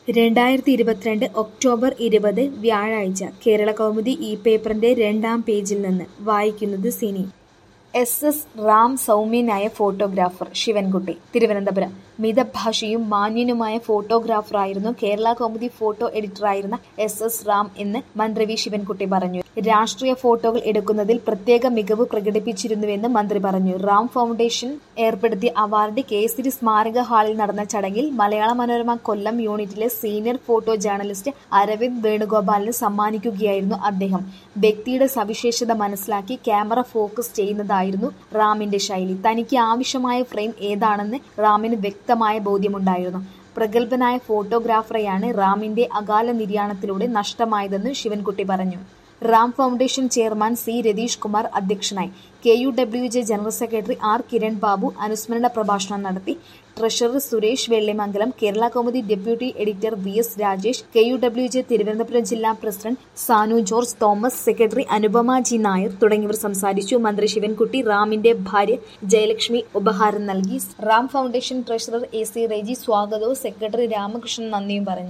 രണ്ടായിരത്തി ഇരുപത്തിരണ്ട് ഒക്ടോബർ ഇരുപത് വ്യാഴാഴ്ച കേരള കൗമുദി ഈ പേപ്പറിന്റെ രണ്ടാം പേജിൽ നിന്ന് വായിക്കുന്നത് സിനി എസ് എസ് റാം സൗമ്യനായ ഫോട്ടോഗ്രാഫർ ശിവൻകുട്ടി തിരുവനന്തപുരം മിതഭാഷിയും മാന്യനുമായ ഫോട്ടോഗ്രാഫറായിരുന്നു കേരള കൗമുദി ഫോട്ടോ എഡിറ്ററായിരുന്ന എസ് എസ് റാം എന്ന് മന്ത്രി വി ശിവൻകുട്ടി പറഞ്ഞു രാഷ്ട്രീയ ഫോട്ടോകൾ എടുക്കുന്നതിൽ പ്രത്യേക മികവ് പ്രകടിപ്പിച്ചിരുന്നുവെന്ന് മന്ത്രി പറഞ്ഞു റാം ഫൗണ്ടേഷൻ ഏർപ്പെടുത്തിയ അവാർഡ് കേസരി സ്മാരക ഹാളിൽ നടന്ന ചടങ്ങിൽ മലയാള മനോരമ കൊല്ലം യൂണിറ്റിലെ സീനിയർ ഫോട്ടോ ജേർണലിസ്റ്റ് അരവിന്ദ് വേണുഗോപാലിന് സമ്മാനിക്കുകയായിരുന്നു അദ്ദേഹം വ്യക്തിയുടെ സവിശേഷത മനസ്സിലാക്കി ക്യാമറ ഫോക്കസ് ചെയ്യുന്നതായിരുന്നു റാമിന്റെ ശൈലി തനിക്ക് ആവശ്യമായ ഫ്രെയിം ഏതാണെന്ന് റാമിന് വ്യക്തമായ ബോധ്യമുണ്ടായിരുന്നു പ്രഗത്ഭനായ ഫോട്ടോഗ്രാഫറെയാണ് റാമിന്റെ അകാല നിര്യാണത്തിലൂടെ നഷ്ടമായതെന്ന് ശിവൻകുട്ടി പറഞ്ഞു Ram foundation chairman C Ratheesh Kumar അധ്യക്ഷനായി K U W J general secretary R Kiran Babu അനുസ്മരണ പ്രഭാഷണം നടത്തി treasurer Suresh Vellimangalam Kerala Kaumudi deputy editor V S Rajesh K U W J Thiruvananthapuram ജില്ലാ president Sanu George Thomas secretary Anupama G Nair തുടങ്ങിയവർ സംസാരിച്ചു മന്ത്രി ശിവൻകുട്ടി റാമിന്റെ ഭാര്യ ജയലക്ഷ്മി ഉപഹാരം നൽകി Ram foundation treasurer A C Reji സ്വാഗതവും സെക്രട്ടറി രാമകൃഷ്ണൻ നന്ദിയും പറഞ്ഞു